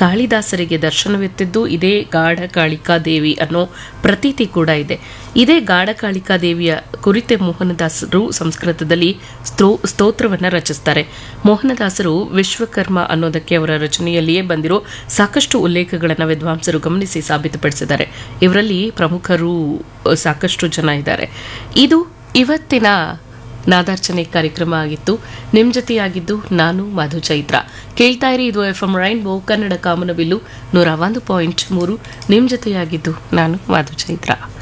ಕಾಳಿದಾಸರಿಗೆ ದರ್ಶನವಿತ್ತಿದ್ದು ಇದೇ ಗಾಢ ಕಾಳಿಕಾ ದೇವಿ ಅನ್ನೋ ಪ್ರತೀತಿ ಕೂಡ ಇದೆ ಇದೇ ಗಾಢ ಕಾಳಿಕಾ ದೇವಿಯ ಕುರಿತೆ ಮೋಹನದಾಸರು ಸಂಸ್ಕೃತದಲ್ಲಿ ಸ್ತೋ ಸ್ತೋತ್ರವನ್ನು ರಚಿಸ್ತಾರೆ ಮೋಹನದಾಸರು ವಿಶ್ವಕರ್ಮ ಅನ್ನೋದಕ್ಕೆ ಅವರ ರಚನೆಯಲ್ಲಿಯೇ ಬಂದಿರೋ ಸಾಕಷ್ಟು ಉಲ್ಲೇಖಗಳನ್ನು ವಿದ್ವಾಂಸರು ಗಮನಿಸಿ ಸಾಬೀತುಪಡಿಸಿದ್ದಾರೆ ಇವರಲ್ಲಿ ಪ್ರಮುಖರು ಅ, ಸಾಕಷ್ಟು ಜನ ಇದ್ದಾರೆ ಇದು ಇವತ್ತಿನ ನಾದಾರ್ಚನೆ ಕಾರ್ಯಕ್ರಮ ಆಗಿತ್ತು ನಿಮ್ಮ ಜೊತೆಯಾಗಿದ್ದು ನಾನು ಮಧು ಚೈತ್ರ ಕೇಳ್ತಾ ಇರಿ ಇದು ಎಫ್ ಎಂ ರೈನ್ಬೋ ಕನ್ನಡ ಕಾಮನಬಿಲ್ಲು ನೂರ ಒಂದು ಪಾಯಿಂಟ್ ಮೂರು ನಿಮ್ಮ ಜೊತೆಯಾಗಿದ್ದು ನಾನು ಮಧು ಚೈತ್ರ